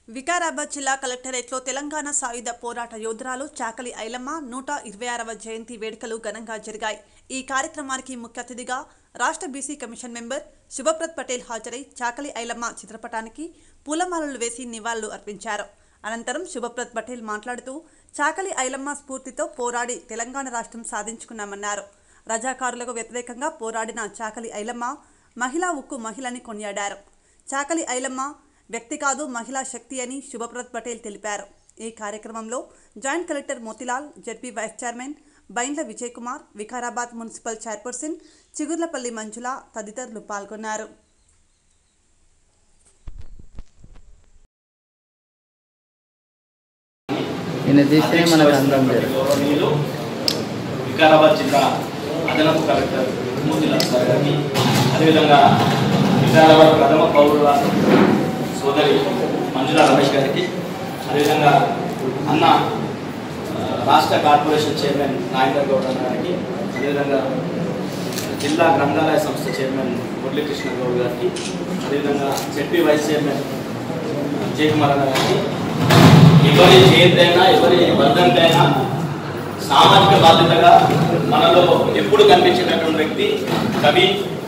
వికారాబాద్ జిల్లా కలెక్టరేట్లో తెలంగాణ సాయుధ పోరాట యోధురాలు చాకలి ఐలమ్మ నూట ఇరవై ఆరవ జయంతి వేడుకలు ఘనంగా జరిగాయి ఈ కార్యక్రమానికి ముఖ్య అతిథిగా రాష్ట్ర BC commission member Shubhpreet Patel హాజరై చాకలి ఐలమ్మ చిత్రపటానికి పూలమాలలు వేసి నివాళులు అర్పించారు అనంతరం శుభప్రత్ పటేల్ మాట్లాడుతూ చాకలి ఐలమ్మ స్ఫూర్తితో పోరాడి తెలంగాణ రాష్ట్రం సాధించుకున్నామన్నారు రజాకారులకు వ్యతిరేకంగా పోరాడిన చాకలి ఐలమ్మ మహిళా ఉక్కు మహిళని కొనియాడారు చాకలి ఐలమ్మ వ్యక్తి కాదు మహిళా శక్తి అని శుభప్రత్ పటేల్ తెలిపారు ఈ కార్యక్రమంలో joint collector Motilal ZP vice chairman Bindla Vijay Kumar Vikarabad municipal chairperson Chigurlapalli Manjula తదితరులు పాల్గొన్నారు ఈయన తీస్తే మనకు అందం లేదు గౌరవనీయులు వికారాబాద్ జిల్లా అదనపు కలెక్టర్ మోతిలాల్ సార్ గారికి అదేవిధంగా వికారాబాద్ ప్రథమ పౌరుల సోదరి మంజుల రమేష్ గారికి అదేవిధంగా అన్న ఆ, రాష్ట్ర కార్పొరేషన్ చైర్మన్ నాగేందర్ గౌడ్ అన్న గారికి అదేవిధంగా జిల్లా గ్రంథాలయ సంస్థ చైర్మన్ మురళీకృష్ణ గౌడ్ గారికి అదేవిధంగా జెడ్పీ వైస్ చైర్మన్ జయకుమార్ అన్న గారికి ఎవరి జయంతి అయినా ఎవరి వర్ధంతి అయినా సామాజిక బాధ్యతగా మనలో ఎప్పుడు కనిపించినటువంటి వ్యక్తి కవి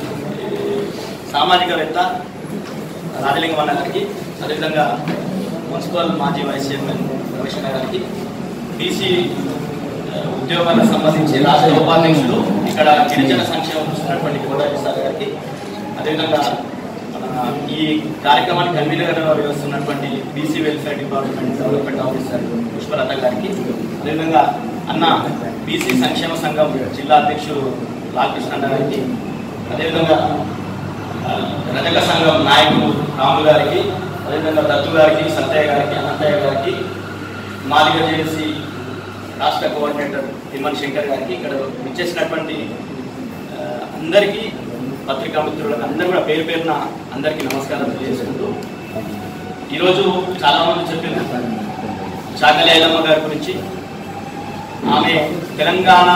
సామాజికవేత్త రాజలింగం అన్న గారికి అదేవిధంగా మున్సిపల్ మాజీ వైస్ చైర్మన్ రమేష్ అన్న గారికి బీసీ ఉద్యోగాలకు సంబంధించి రాష్ట్ర ఉపాధ్యక్షులు ఇక్కడ గిరిజన సంక్షేమం చూస్తున్నటువంటి కోదారి సార్ గారికి అదేవిధంగా మన ఈ కార్యక్రమానికి కన్వీనర్ వస్తున్నటువంటి BC welfare department development officer Pushpalatha గారికి అదేవిధంగా అన్న బీసీ సంక్షేమ సంఘం జిల్లా అధ్యక్షుడు లాలకృష్ణ అన్న గారికి అదేవిధంగా ఆ, రజక సంఘం నాయకుడు రాములు గారికి అదేవిధంగా దత్తు గారికి సత్తయ్య గారికి అనంతయ్య గారికి మాదిగ జేఏసీ రాష్ట్ర కోఆర్డినేటర్ తిమ్మన్ శంకర్ గారికి ఇక్కడ ఇచ్చేసినటువంటి ఆ, అందరికీ పత్రికా మిత్రులకు అందరూ కూడా పేరు పేరున అందరికీ నమస్కారం తెలియజేసుకుంటూ ఈరోజు చాలామంది చెప్పిన చాకలి ఐలమ్మ గారి గురించి ఆమె తెలంగాణ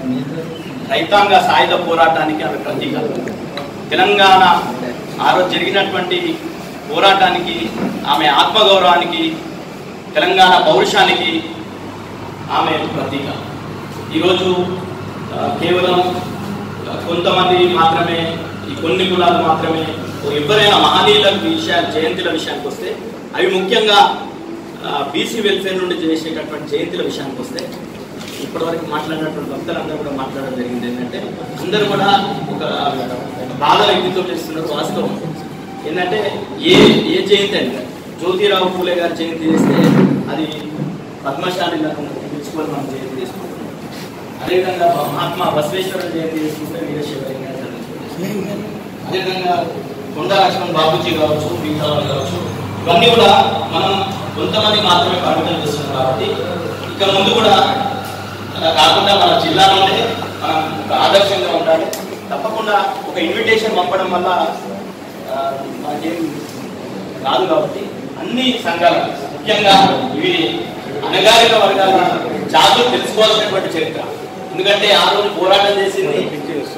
రైతాంగ సాయుధ పోరాటానికి ఆమె ప్రతీక తెలంగాణ ఆ రోజు జరిగినటువంటి పోరాటానికి ఆమె ఆత్మగౌరవానికి తెలంగాణ పౌరుషానికి ఆమె ప్రతీక ఈరోజు ఆ, కేవలం ఆ, కొంతమంది మాత్రమే ఈ కొన్ని కులాలు మాత్రమే ఓ ఎవరైనా మహనీయుల విషయ జయంతుల విషయానికి వస్తే అవి ముఖ్యంగా బీసీ వెల్ఫేర్ నుండి చేసేటటువంటి జయంతుల విషయానికి వస్తే ఇప్పటివరకు మాట్లాడినటువంటి భక్తులందరూ కూడా మాట్లాడడం జరిగింది ఏంటంటే అందరూ కూడా ఒక బాధ వ్యక్తితో చేస్తున్నారు వాస్తవం ఏంటంటే ఏ ఏ జయంతి అంటే జ్యోతిరావు పూలే గారి జయంతి చేస్తే అది పద్మశాలిలకు పిలుచుకొని మనం జయంతి చేసుకుంటున్నాం అదేవిధంగా మహాత్మా బసవేశ్వర జయంతి చేసుకుంటే వీరశివయ్య గారి జయంతి చేసుకుంటున్నాం. అదేవిధంగా కొండ లక్ష్మణ్ బాబుజీ కావచ్చు మిగతా వాళ్ళు కావచ్చు ఇవన్నీ కూడా మనం కొంతమంది మాత్రమే పరిమితం చేస్తున్నాం కాబట్టి ఇక ముందు కూడా అలా కాకుండా మన జిల్లాలోనే మనం ఒక ఆదర్శంగా ఉండాలి తప్పకుండా ఒక ఇన్విటేషన్ పంపడం వల్ల ఆ, మనకేం రాదు కాబట్టి అన్ని సంఘాలు ముఖ్యంగా ఇవి అణగారిన వర్గాల జాతులు తెలుసుకోవాల్సినటువంటి చరిత్ర ఎందుకంటే ఆ రోజు పోరాటం చేసింది